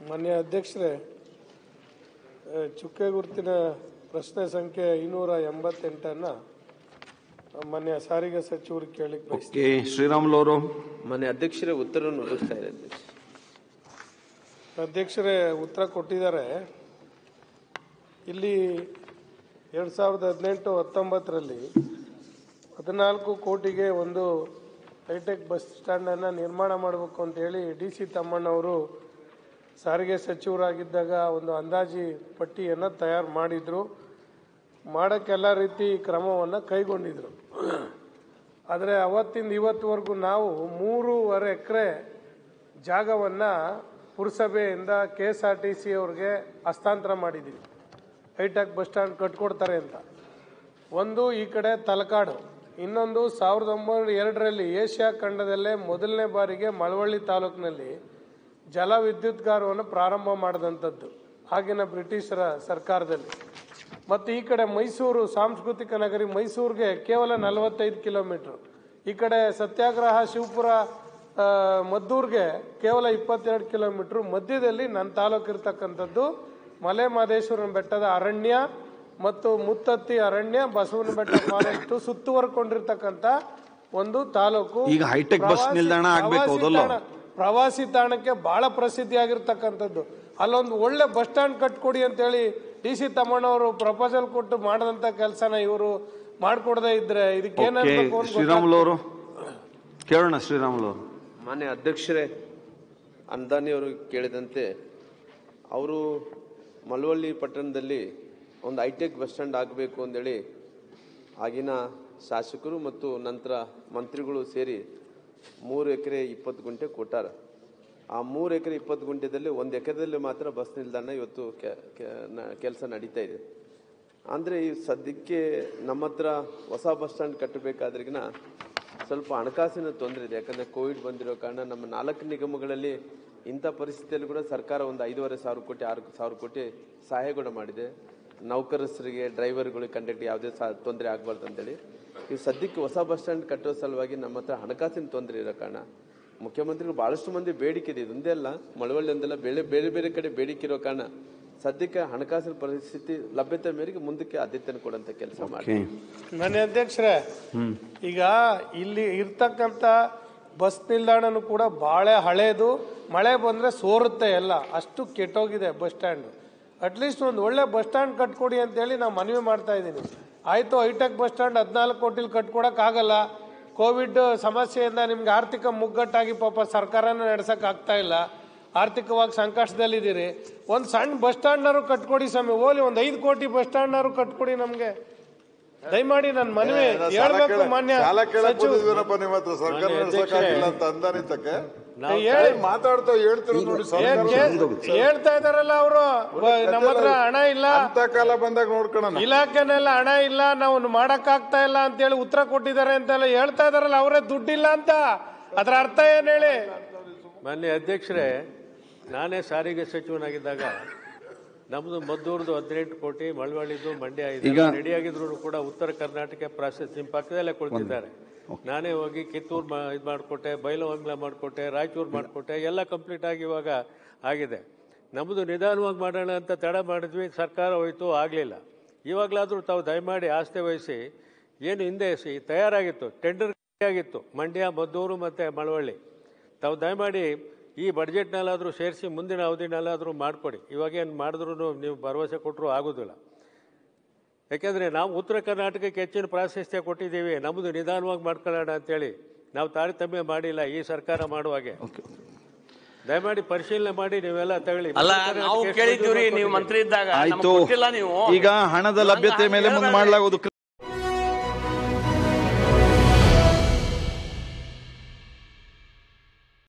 ಮಾನ್ಯ ಅಧ್ಯಕ್ಷರೇ ಆ, ಚುಕ್ಕೆ ಗುರುತಿನ ಪ್ರಶ್ನೆ ಸಂಖ್ಯೆ ಐನೂರ ಎಂಬತ್ತೆಂಟನ್ನ ಮಾನ್ಯ ಸಾರಿಗೆ ಸಚಿವರು ಕೇಳಿಕ್ ಬಯಸ್ತೀನಿ ಓಕೆ ಶ್ರೀರಾಮುಲು ಅವರು ಮಾನ್ಯ ಅಧ್ಯಕ್ಷರೇ ಉತ್ತರವನ್ನು ಒದಗಿಸ್ತಾ ಇದೆ ಅಧ್ಯಕ್ಷ ಅಧ್ಯಕ್ಷರೇ ಉತ್ತರ ಕೊಟ್ಟಿದ್ದಾರೆ ಇಲ್ಲಿ ಎರಡು ಸಾವಿರದ ಹದಿನೆಂಟು ಹತ್ತೊಂಬತ್ತರಲ್ಲಿ ಹದಿನಾಲ್ಕು ಕೋಟಿಗೆ ಒಂದು ಹೈಟೆಕ್ ಬಸ್ ಸ್ಟ್ಯಾಂಡನ್ನು ನಿರ್ಮಾಣ ಮಾಡಬೇಕು ಅಂತೇಳಿ ಡಿ ಸಿ ತಮ್ಮಣ್ಣವರು ಸಾರಿಗೆ ಸಚಿವರಾಗಿದ್ದಾಗ ಒಂದು ಅಂದಾಜಿ ಪಟ್ಟಿಯನ್ನು ತಯಾರು ಮಾಡಿದರು ಮಾಡೋಕ್ಕೆಲ್ಲ ರೀತಿ ಕ್ರಮವನ್ನು ಕೈಗೊಂಡಿದ್ರು ಆದರೆ ಅವತ್ತಿಂದ ಇವತ್ತುವರೆಗೂ ನಾವು ಮೂರುವರೆ ಎಕರೆ ಜಾಗವನ್ನು ಪುರಸಭೆಯಿಂದ K S R T C ಅವ್ರಿಗೆ ಹಸ್ತಾಂತರ ಮಾಡಿದ್ದೀವಿ ಹೈಟೆಕ್ ಬಸ್ ಸ್ಟ್ಯಾಂಡ್ ಕಟ್ಕೊಡ್ತಾರೆ ಅಂತ ಒಂದು ಈ ಕಡೆ ತಲಕಾಡು ಇನ್ನೊಂದು ಸಾವಿರದ ಒಂಬೈನೂರ ಎರಡರಲ್ಲಿ ಏಷ್ಯಾ ಖಂಡದಲ್ಲೇ ಮೊದಲನೇ ಬಾರಿಗೆ ಮಳವಳ್ಳಿ ತಾಲೂಕಿನಲ್ಲಿ ಜಲ ವಿದ್ಯುತ್ಗಾರವನ್ನು ಪ್ರಾರಂಭ ಮಾಡಿದಂಥದ್ದು ಆಗಿನ ಬ್ರಿಟಿಷರ ಸರ್ಕಾರದಲ್ಲಿ ಮತ್ತು ಈ ಕಡೆ ಮೈಸೂರು ಸಾಂಸ್ಕೃತಿಕ ನಗರಿ ಮೈಸೂರಿಗೆ ಕೇವಲ ನಲವತ್ತೈದು ಕಿಲೋಮೀಟ್ರ್ ಈ ಕಡೆ ಸತ್ಯಾಗ್ರಹ ಶಿವಪುರ ಆ, ಮದ್ದೂರ್ಗೆ ಕೇವಲ ಇಪ್ಪತ್ತೆರಡು ಕಿಲೋಮೀಟ್ರ್ ಮಧ್ಯದಲ್ಲಿ ನನ್ನ ತಾಲೂಕು ಇರ್ತಕ್ಕಂಥದ್ದು ಮಲೆ ಮಹದೇಶ್ವರನ ಬೆಟ್ಟದ ಅರಣ್ಯ ಮತ್ತು ಮುತ್ತತ್ತಿ ಅರಣ್ಯ ಬಸವನ ಬೆಟ್ಟ ಫಾರೆಸ್ಟ್ ಸುತ್ತುವರ್ಕೊಂಡಿರ್ತಕ್ಕಂಥ ಒಂದು ತಾಲೂಕು ಈಗ high-tech ಬಸ್ ಪ್ರವಾಸಿ- ನಿಲ್ದಾಣ ಆಗ್ಬೇಕು ಪ್ರವಾಸಿ ಹೌದಲ್ಲ? ತಾಣ- ಪ್ರವಾಸಿ ತಾಣಕ್ಕೆ ಬಹಳ ಪ್ರಸಿದ್ಧಿಯಾಗಿರ್ತಕ್ಕಂಥದ್ದು ಅಲ್ಲೊಂದು ಒಳ್ಳೆ ಬಸ್ ಸ್ಟ್ಯಾಂಡ್ ಕಟ್ಕೊಡಿ ಅಂತೇಳಿ ಡಿ ಸಿ ತಮ್ಮಣ್ಣವರು ಪ್ರಪೋಸಲ್ ಕೊಟ್ಟು ಮಾಡದಂತ ಕೆಲಸನ ಇವರು ಮಾಡ್ಕೊಡದೇ ಇದ್ರೆ ಇದಕ್ಕೆ ಓಕೆ ಏನಾಗಬೇಕು ಅಂತ ಶ್ರೀರಾಮುಲು ಅವರು ಕೇಳೋಣ ಶ್ರೀರಾಮುಲು ಅವರು ಮಾನ್ಯ ಅಧ್ಯಕ್ಷರೇ ಅಂದಾನಿ ಅವರು ಕೇಳಿದಂತೆ ಅವರು ಮಳವಳ್ಳಿ ಪಟ್ಟಣದಲ್ಲಿ ಒಂದು ಹೈಟೆಕ್ ಬಸ್ ಸ್ಟ್ಯಾಂಡ್ ಆಗಬೇಕು ಅಂದೇಳಿ ಆಗಿನ ಶಾಸಕರು ಮತ್ತು ನಂತರ ಮಂತ್ರಿಗಳು ಸೇರಿ ಮೂರು ಎಕರೆ ಇಪ್ಪತ್ತು ಗುಂಟೆ ಕೊಟ್ಟಾರ ಆ ಮೂರು ಎಕರೆ ಇಪ್ಪತ್ತು ಗುಂಟೆದಲ್ಲಿ ಒಂದು ಎಕರೆದಲ್ಲಿ ಮಾತ್ರ ಬಸ್ ನಿಲ್ದಾಣ ಇವತ್ತು ಕೆಲಸ ನಡೀತಾ ಇದೆ ಅಂದರೆ ಈ ಸದ್ಯಕ್ಕೆ ನಮ್ಮ ಹತ್ರ ಹೊಸ ಬಸ್ ಸ್ಟ್ಯಾಂಡ್ ಕಟ್ಟಬೇಕಾದ್ರಿಗಿನ ಸ್ವಲ್ಪ ಹಣಕಾಸಿನ ತೊಂದರೆ ಇದೆ ಯಾಕಂದರೆ ಕೋವಿಡ್ ಬಂದಿರೋ ಕಾರಣ ನಮ್ಮ ನಾಲ್ಕು ನಿಗಮಗಳಲ್ಲಿ ಇಂಥ ಪರಿಸ್ಥಿತಿಯಲ್ಲಿ ಕೂಡ ಸರ್ಕಾರ ಒಂದು ಐದೂವರೆ ಸಾವಿರ ಕೋಟಿ ಆರು ಸಾವಿರ ಕೋಟಿ ಸಹಾಯ ಕೂಡ ಮಾಡಿದೆ ನೌಕರಸ್ಥರಿಗೆ ಡ್ರೈವರ್ಗಳಿಗೆ ಕಂಡಕ್ಟರ್ ಯಾವುದೇ ಸಹ ತೊಂದರೆ ಆಗಬಾರ್ದು ಅಂತೇಳಿ ಈ ಸದ್ಯಕ್ಕೆ ಹೊಸ ಬಸ್ ಸ್ಟ್ಯಾಂಡ್ ಕಟ್ಟೋ ಸಲುವಾಗಿ ನಮ್ಮ ಹತ್ರ ಹಣಕಾಸಿನ ತೊಂದರೆ ಇರೋ ಕಾರಣ ಮುಖ್ಯಮಂತ್ರಿಗಳು ಬಹಳಷ್ಟು ಮಂದಿ ಬೇಡಿಕೆ ಇದೆ ಇದೊಂದೇ ಅಲ್ಲ ಮಳವಳ್ಳಿ ಒಂದಲ್ಲ ಬೇರೆ ಬೇರೆ ಬೇರೆ ಕಡೆ ಬೇಡಿಕೆ ಇರೋ ಕಾರಣ ಸದ್ಯಕ್ಕೆ ಹಣಕಾಸಿನ ಪರಿಸ್ಥಿತಿ ಲಭ್ಯತೆ ಮೇರೆಗೆ ಮುಂದಕ್ಕೆ ಆದ್ಯತೆಯನ್ನು ಕೊಡುವಂತ ಕೆಲಸ ಮಾಡಿ ಓಕೆ ನನ್ನ ಅಧ್ಯಕ್ಷರೇ ಈಗ ಇಲ್ಲಿ ಇರ್ತಕ್ಕಂಥ ಬಸ್ ನಿಲ್ದಾಣನೂ ಕೂಡ ಬಹಳ ಹಳೇದು ಮಳೆ ಬಂದ್ರೆ ಸೋರುತ್ತೆ ಎಲ್ಲ ಅಷ್ಟು ಕೆಟ್ಟೋಗಿದೆ ಬಸ್ ಸ್ಟ್ಯಾಂಡ್ ಅಟ್ಲೀಸ್ಟ್ ಒಂದು ಒಳ್ಳೆ ಬಸ್ ಸ್ಟ್ಯಾಂಡ್ ಕಟ್ಕೊಡಿ ಅಂತೇಳಿ ನಾವು ಮನವಿ ಮಾಡ್ತಾ ಇದ್ದೀನಿ ಆಯ್ತು ಹೈಟೆಕ್ ಬಸ್ ಸ್ಟ್ಯಾಂಡ್ ಹದಿನಾಲ್ಕು ಕೋಟಿಲಿ ಕಟ್ಕೊಡಕ್ ಆಗಲ್ಲ ಕೋವಿಡ್ ಸಮಸ್ಯೆಯಿಂದ ನಿಮ್ಗೆ ಆರ್ಥಿಕ ಮುಗ್ಗಟ್ಟಾಗಿ ಪಾಪ ಸರ್ಕಾರನ ನಡ್ಸಕ್ ಆಗ್ತಾ ಇಲ್ಲ ಆರ್ಥಿಕವಾಗಿ ಸಂಕಷ್ಟದಲ್ಲಿದ್ದೀರಿ ಒಂದು ಸಣ್ಣ ಬಸ್ ಸ್ಟ್ಯಾಂಡ್ನಾರು ಕಟ್ಕೊಡಿ ಸ್ವಾಮಿ ಓಲಿ ಒಂದು ಐದು ಕೋಟಿ ಬಸ್ ಸ್ಟ್ಯಾಂಡ್ನಾರು ಕಟ್ಕೊಡಿ ನಮ್ಗೆ ದಯಮಾಡಿ ನನ್ನ ಮನವಿ ಹೇಳ್ಬೇಕು ಮಾನ್ಯ ಸಾಲ ಕೇಳಕ್ ಸಚಿವ ಬಂದಿದ್ದೀರಪ್ಪ ನಿಮ್ಮ ಹತ್ರ ಸರ್ಕಾರ ನಡೆಸಕ್ಕಾಗಿಲ್ಲ ಅಂತ ಅಂದಾನಿತಕ್ಕೆ ಹೇಳಿ ಮಾತಾಡ್ತಾ ಹೇಳ್ತಿರೋ ನೋಡಿ ಏನ್ ಸರ್ಕಾರ ಕೇ- ಹೇಳ್ತಾ ಇದಾರಲ್ಲ ಅವರು ನಮ್ಮ ಹತ್ರ ಹಣ ಇಲ್ಲ ಅಂತ ಕಾಲ ಬಂದಾಗ ನೋಡ್ಕೊಳ್ಳೋಣ ಇಲಾಖೆನೆಲ್ಲ ಹಣ ಇಲ್ಲ ನಾವು ಮಾಡಕ್ ಆಗ್ತಾ ಇಲ್ಲ ಅಂತೇಳಿ ಉತ್ತರ ಕೊಟ್ಟಿದ್ದಾರೆ ಅಂತೆಲ್ಲ ಹೇಳ್ತಾ ಇದಾರಲ್ಲ ಅವರೇ ದುಡ್ಡಿಲ್ಲ ಅಂತ ಅದ್ರ ಅರ್ಥ ಏನ್ ಹೇಳಿ ಮಾನ್ಯ ಅಧ್ಯಕ್ಷರೇ ನಾನೇ ಸಾರಿಗೆ ಸಚಿವನಾಗಿದ್ದಾಗ ನಮ್ದು ಮದ್ದೂರ್ದು ಹದಿನೆಂಟು ಕೋಟಿ ಮಳವಳ್ಳಿದು ಮಂಡ್ಯ ಇದೆ ಈಗ- ರೆಡಿ ಆಗಿದ್ರು ಕೂಡ ಉತ್ತರ ಕರ್ನಾಟಕ ಪ್ರಾಸೆಸ್ ನಿಮ್ಮ ಪಕ್ಕದಲ್ಲೇ ಕೊಡ್ತಿದ್ದಾರೆ ನಾನೇ ಹೋಗಿ ಕಿತ್ತೂರು ಮಾ ಇದು ಮಾಡಿಕೊಟ್ಟೆ ಬೈಲಹೊಂಗ್ಲ ಮಾಡಿಕೊಟ್ಟೆ ರಾಯಚೂರು ಮಾಡಿಕೊಟ್ಟೆ ಎಲ್ಲ ಕಂಪ್ಲೀಟ್ ಆಗಿ ಇವಾಗ ಆಗಿದೆ ನಮ್ಮದು ನಿಧಾನವಾಗಿ ಮಾಡೋಣ ಅಂತ ತಡ ಮಾಡಿದ್ವಿ ಸರ್ಕಾರ ಹೋಯ್ತು ಆಗಲಿಲ್ಲ ಇವಾಗಲಾದರೂ ತಾವು ದಯಮಾಡಿ ಆಸ್ತೆ ವಹಿಸಿ ಏನು ಹಿಂದೆ ಸಿ ತಯಾರಾಗಿತ್ತು ಟೆಂಡರ್ ಆಗಿತ್ತು ಮಂಡ್ಯ ಮದ್ದೂರು ಮತ್ತು ಮಳವಳ್ಳಿ ತಾವು ದಯಮಾಡಿ ಈ ಬಡ್ಜೆಟ್ನಲ್ಲಾದರೂ ಸೇರಿಸಿ ಮುಂದಿನ ಅವಧಿನಲ್ಲಾದರೂ ಮಾಡಿಕೊಡಿ ಇವಾಗೇನು ಮಾಡಿದ್ರು ನೀವು ಭರವಸೆ ಕೊಟ್ಟರು ಆಗೋದಿಲ್ಲ ಯಾಕೆಂದರೆ ನಾವು ಉತ್ತರ ಕರ್ನಾಟಕಕ್ಕೆ ಹೆಚ್ಚಿನ ಪ್ರಾಶಸ್ತ್ಯ ಕೊಟ್ಟಿದ್ದೀವಿ ನಮ್ಮದು ನಿಧಾನವಾಗಿ ಮಾಡ್ಕೊಳ್ಳೋಣ ಅಂತೇಳಿ ನಾವು ತಾರತಮ್ಯ ಮಾಡಿಲ್ಲ ಈ ಸರ್ಕಾರ ಮಾಡುವಾಗೆ ದಯಮಾಡಿ ಪರಿಶೀಲನೆ ಮಾಡಿ ನೀವೆಲ್ಲ ತಗೊಳ್ಳಿ ಅಲ್ಲ ಉತ್ತರ ನಾವು ಕರ್ನಾಟಕಕ್ಕೆ ಎಷ್ಟು ಕೇಳಿದ್ದೀವ್ರಿ ಮಂಜೂರು ನೀವು ಕೊಟ್ಟಿದ್ದೀರಿ? ಮಂತ್ರಿ ಇದ್ದಾಗ ನಮ್ಗೆ ಆಯ್ತು ಕೊಟ್ಟಿಲ್ಲ ನೀವು ಈಗ ಹಣದ ಲಭ್ಯತೆ ಮೇಲೆ ಮುಂದೆ ಮಾಡಲಾಗುವುದು